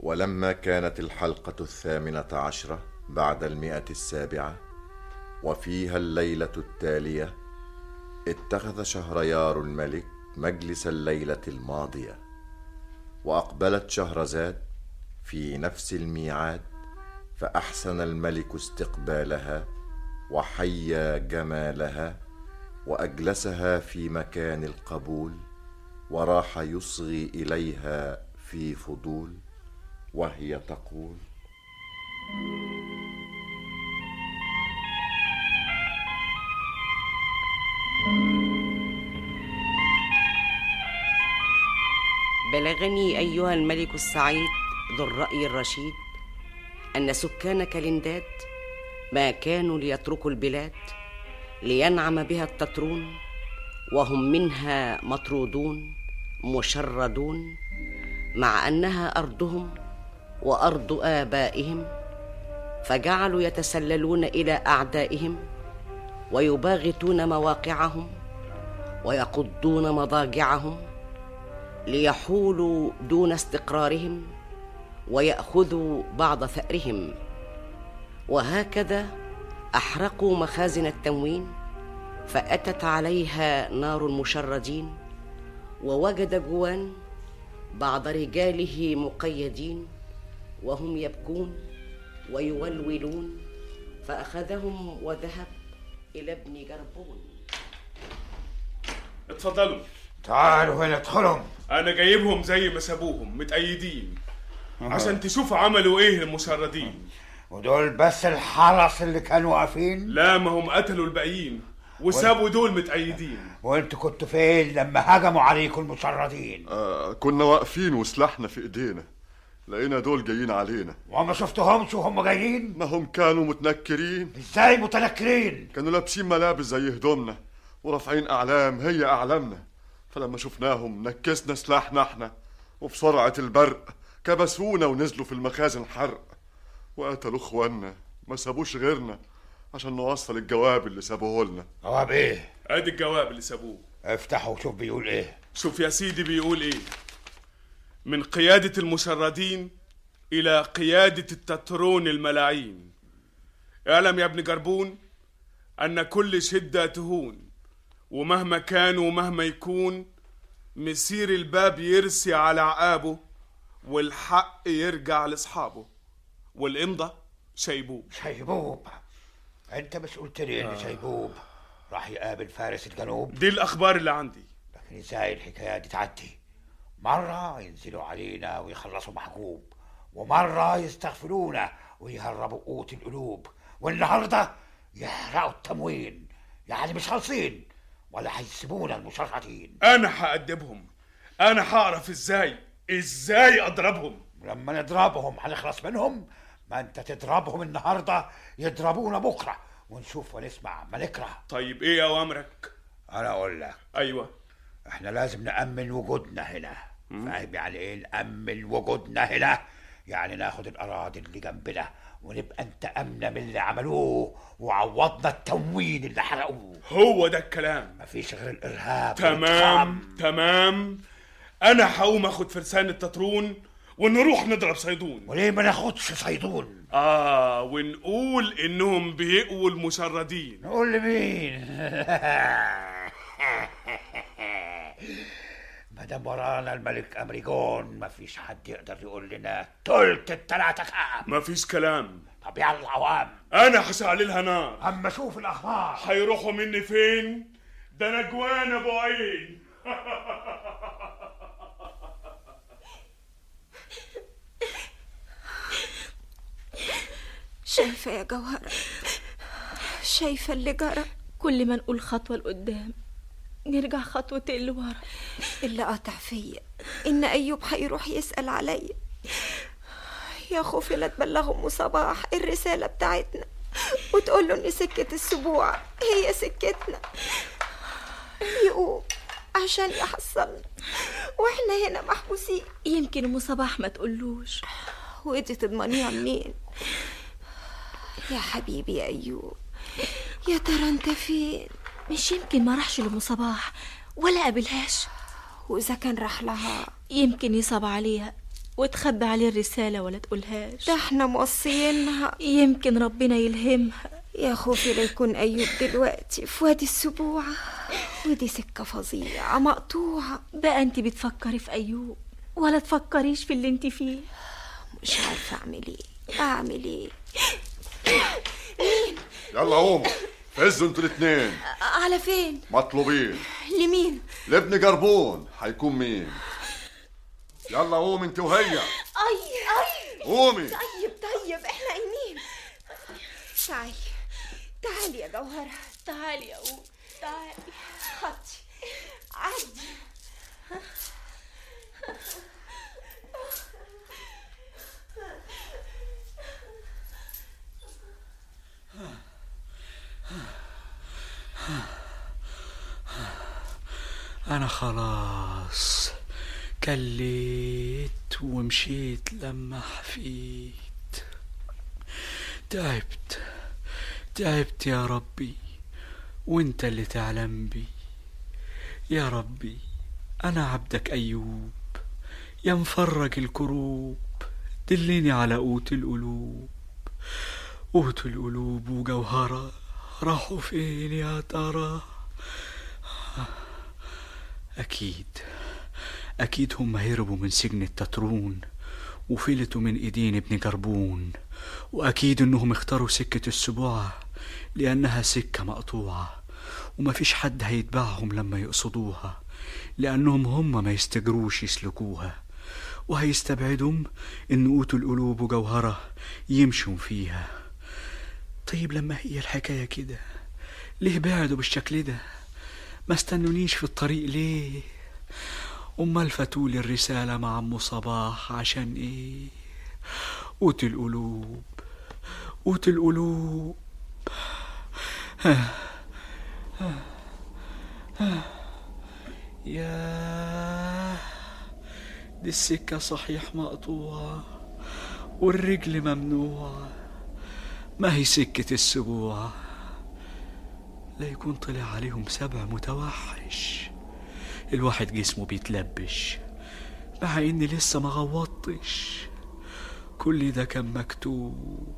ولما كانت الحلقة الثامنة عشرة بعد المئة السابعة وفيها الليلة التالية اتخذ شهريار الملك مجلس الليلة الماضية وأقبلت شهرزاد في نفس الميعاد فأحسن الملك استقبالها وحيا جمالها وأجلسها في مكان القبول وراح يصغي إليها في فضول وهي تقول بلغني أيها الملك السعيد ذو الرأي الرشيد أن سكان كالنداد ما كانوا ليتركوا البلاد لينعم بها التترون وهم منها مطرودون مشردون مع أنها أرضهم وأرض آبائهم فجعلوا يتسللون إلى أعدائهم ويباغتون مواقعهم ويقضون مضاجعهم ليحولوا دون استقرارهم وياخذوا بعض ثارهم وهكذا احرقوا مخازن التموين فاتت عليها نار المشردين ووجد جوان بعض رجاله مقيدين وهم يبكون ويولولون فاخذهم وذهب الى ابن جربون اتفضلوا تعالوا هنا ادخلهم انا جايبهم زي ما سابوهم متأيدين عشان تشوف عملوا ايه المشردين ودول بس الحرس اللي كانوا واقفين لا ما هم قتلوا الباقيين وسابوا دول متأيدين وانتوا كنتوا فين لما هجموا عليكم المشردين آه كنا واقفين وسلاحنا في ايدينا لقينا دول جايين علينا وما شفتهمش وهم جايين ما هم كانوا متنكرين ازاي متنكرين كانوا لابسين ملابس زي هدومنا ورافعين اعلام هي اعلامنا فلما شفناهم نكسنا سلاحنا احنا وبسرعة البرق كبسونا ونزلوا في المخازن حرق وقتلوا اخوانا ما سابوش غيرنا عشان نوصل الجواب اللي سابوه لنا جواب ايه ادي الجواب اللي سابوه افتحوا وشوف بيقول ايه شوف يا سيدي بيقول ايه من قيادة المشردين إلى قيادة التترون الملاعين اعلم يا ابن جربون أن كل شدة تهون ومهما كان ومهما يكون مسير الباب يرسي على عقابه والحق يرجع لأصحابه والإمضة شيبوب شيبوب انت مش قلت لي ان شيبوب راح يقابل فارس الجنوب دي الأخبار اللي عندي لكن ازاي الحكايه دي تعدي مره ينزلوا علينا ويخلصوا محجوب ومره يستغفرونا ويهربوا قوت القلوب والنهارده يحرقوا التموين يعني مش خالصين ولا هيسيبونا المشردين أنا هأدبهم أنا هعرف إزاي إزاي أضربهم ولما نضربهم هنخلص منهم ما انت تضربهم النهارده يضربونا بكره ونشوف ونسمع ما نكره طيب إيه أوامرك؟ انا اقول لك أيوه احنا لازم نأمن وجودنا هنا فاهم يعني ايه نأمن وجودنا هنا يعني ناخد الأراضي اللي جنبنا ونبقى انتقمنا من اللي عملوه وعوضنا التموين اللي حرقوه هو ده الكلام مفيش غير الإرهاب تمام والإنتقام. تمام انا هقوم اخد فرسان التترون ونروح نضرب صيدون وليه ما ناخدش صيدون اه ونقول انهم بيقوا المشردين نقول لمين ما دام ورانا الملك امريجون مفيش حد يقدر يقول لنا تلت التلاتة كام مفيش كلام طب يلا عوام انا هشعللها نار اما شوف الاخبار هيروحوا مني فين ده انا جوان ابو عين شايفة يا جوهرة شايفة اللي جرى كل ما نقول خطوة لقدام نرجع خطوتين لورا اللي قطع فيا إن أيوب هيروح يسأل عليا يا خوفي لا تبلغ أم صباح الرسالة بتاعتنا وتقول له إن سكة السبوع هي سكتنا يقوم عشان يحصلنا واحنا هنا محبوسين يمكن ام صباح ما تقولوش ودي تضمنيها منين يا حبيبي يا أيوب يا ترى انت فين مش يمكن ما راحش لام صباح ولا قابلهاش وإذا كان راح لها يمكن يصعب عليها وتخبي عليه الرسالة ولا تقولهاش ده احنا موصيينها يمكن ربنا يلهمها يا خوفي لا يكون أيوب دلوقتي في وادي السبوعة ودي سكة فظيعة مقطوعة بقى انت بتفكري في أيوب ولا تفكريش في اللي انت فيه مش عارفة أعمل إيه أعمل إيه يلا قوموا فزوا انتوا الاتنين على فين مطلوبين لمين لابن جربون هيكون مين يلا قوم انت وهي أي أي قومي طيب طيب احنا قايمين تعالي تعالي يا جوهرة تعالي يا أم تعالي خطي عدي أنا خلاص كليت ومشيت لما حفيت تعبت تعبت يا ربي وانت اللي تعلم بي يا ربي أنا عبدك أيوب يا مفرج الكروب دلني على قوت القلوب قوت القلوب وجوهرة راحوا فين يا ترى أكيد أكيد هم هربوا من سجن التترون وفلتوا من إيدين ابن جربون وأكيد إنهم اختاروا سكة السبوعة لأنها سكة مقطوعة ومفيش حد هيتبعهم لما يقصدوها لأنهم هم ما يستجروش يسلكوها وهيستبعدهم إن قوتوا القلوب وجوهرة يمشوا فيها طيب لما هي الحكاية كده ليه بعدوا بالشكل ده ما استنونيش في الطريق ليه امال فاتولي الرسالة مع ام صباح عشان ايه قوت القلوب قوت القلوب يا دي السكة صحيح مقطوعة والرجل ممنوعة ما هي سكة السبوع لا يكون طلع عليهم سبع متوحش الواحد جسمه بيتلبش مع اني لسه ما غوطتش كل ده كان مكتوب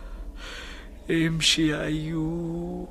امشي يا ايوب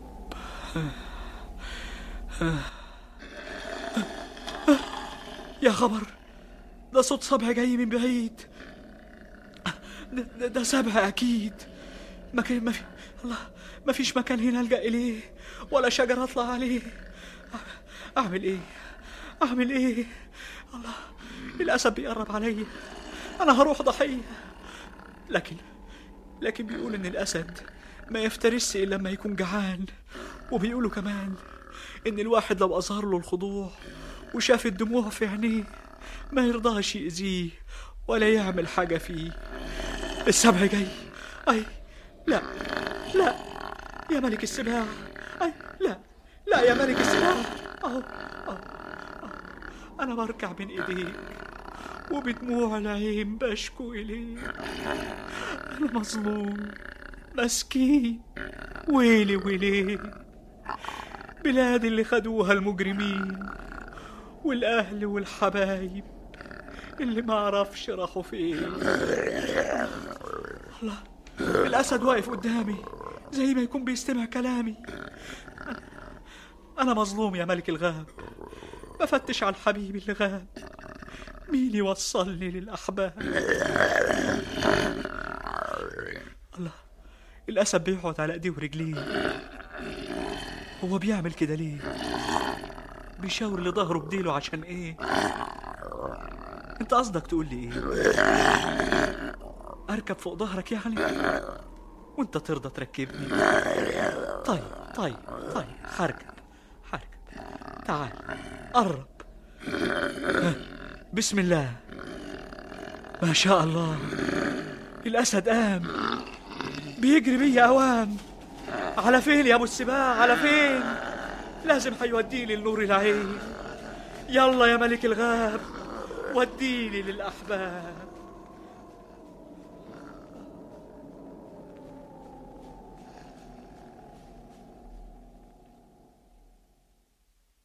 يا خبر ده صوت سبع جاي من بعيد ده, ده, ده سبع اكيد مكان ما في الله ما فيش مكان هنا الجا اليه ولا شجره اطلع عليه اعمل ايه اعمل ايه الله الاسد بيقرب عليا انا هروح ضحيه لكن لكن بيقول ان الاسد ما يفترسش الا لما يكون جعان وبيقولوا كمان ان الواحد لو اظهر له الخضوع وشاف الدموع في عينيه ما يرضاش يأذيه ولا يعمل حاجة فيه السبع جاي أي لا لا يا ملك السباع أي لا لا يا ملك السباع أهو أهو أهو. أنا بركع بين إيديك وبدموع العين بشكو إليك أنا مظلوم مسكين ويلي ويلي بلاد اللي خدوها المجرمين والأهل والحبايب اللي ما عرفش راحوا فين الله الأسد واقف قدامي زي ما يكون بيستمع كلامي أنا, أنا مظلوم يا ملك الغاب بفتش على الحبيب اللي غاب مين يوصلني للأحباب الله الأسد بيقعد على إيديه ورجليه هو بيعمل كده ليه بيشاور لظهره بديله عشان ايه انت قصدك تقول لي ايه اركب فوق ظهرك يعني وانت ترضى تركبني طيب طيب طيب هركب هركب تعال قرب ها، بسم الله ما شاء الله الاسد قام بيجري بيا اوام على فين يا ابو السباع على فين لازم هيوديني لنور العين يلا يا ملك الغاب وديني للأحباب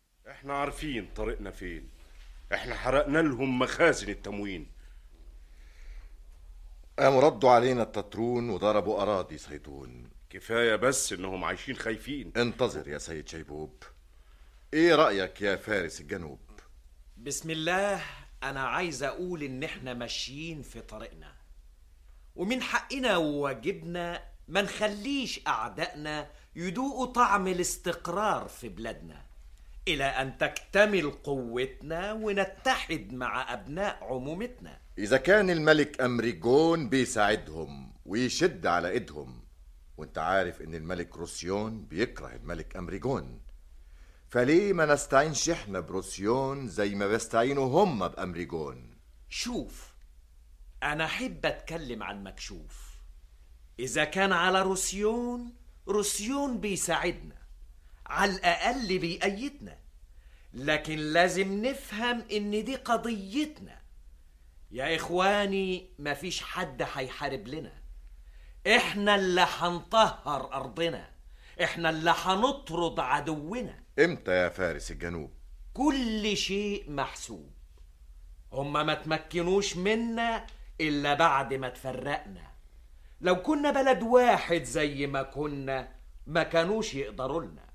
احنا عارفين طريقنا فين احنا حرقنا لهم مخازن التموين قاموا ردوا علينا التترون وضربوا أراضي صيدون كفاية بس إنهم عايشين خايفين انتظر يا سيد شيبوب ايه رأيك يا فارس الجنوب بسم الله أنا عايز أقول إن إحنا ماشيين في طريقنا ومن حقنا وواجبنا ما نخليش أعدائنا يدوقوا طعم الاستقرار في بلادنا إلى أن تكتمل قوتنا ونتحد مع أبناء عمومتنا إذا كان الملك أمريجون بيساعدهم ويشد على إيدهم وانت عارف إن الملك روسيون بيكره الملك أمريجون فليه ما نستعينش احنا بروسيون زي ما بيستعينوا هم بأمريجون شوف أنا أحب أتكلم عن مكشوف إذا كان على روسيون روسيون بيساعدنا على الأقل بيأيدنا لكن لازم نفهم إن دي قضيتنا يا إخواني مفيش حد هيحارب لنا إحنا اللي هنطهر أرضنا إحنا اللي هنطرد عدونا امتى يا فارس الجنوب كل شيء محسوب هما ما تمكنوش منا إلا بعد ما تفرقنا لو كنا بلد واحد زي ما كنا ما كانوش يقدروا لنا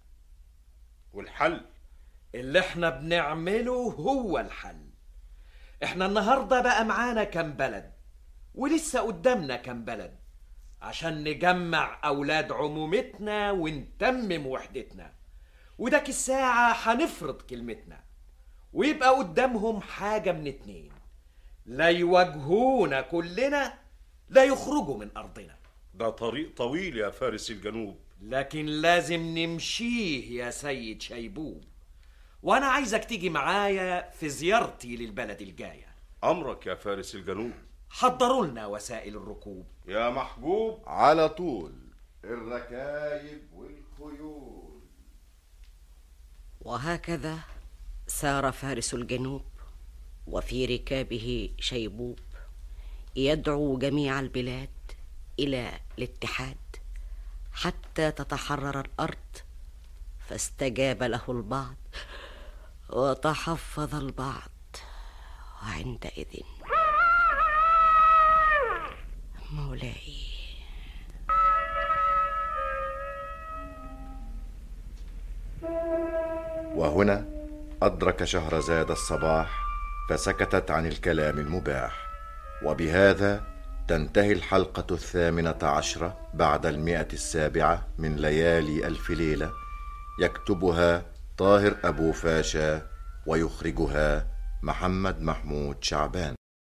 والحل اللي احنا بنعمله هو الحل احنا النهاردة بقى معانا كم بلد ولسه قدامنا كم بلد عشان نجمع أولاد عمومتنا ونتمم وحدتنا وداك الساعة هنفرض كلمتنا ويبقى قدامهم حاجة من اتنين لا يواجهونا كلنا لا يخرجوا من أرضنا ده طريق طويل يا فارس الجنوب لكن لازم نمشيه يا سيد شيبوب وأنا عايزك تيجي معايا في زيارتي للبلد الجاية أمرك يا فارس الجنوب حضروا لنا وسائل الركوب يا محبوب على طول الركايب والخيول وهكذا سار فارس الجنوب وفي ركابه شيبوب يدعو جميع البلاد الى الاتحاد حتى تتحرر الارض فاستجاب له البعض وتحفظ البعض وعندئذ مولاي وهنا أدرك شهرزاد الصباح فسكتت عن الكلام المباح وبهذا تنتهي الحلقة الثامنة عشرة بعد المئة السابعة من ليالي ألف ليلة يكتبها طاهر أبو فاشا ويخرجها محمد محمود شعبان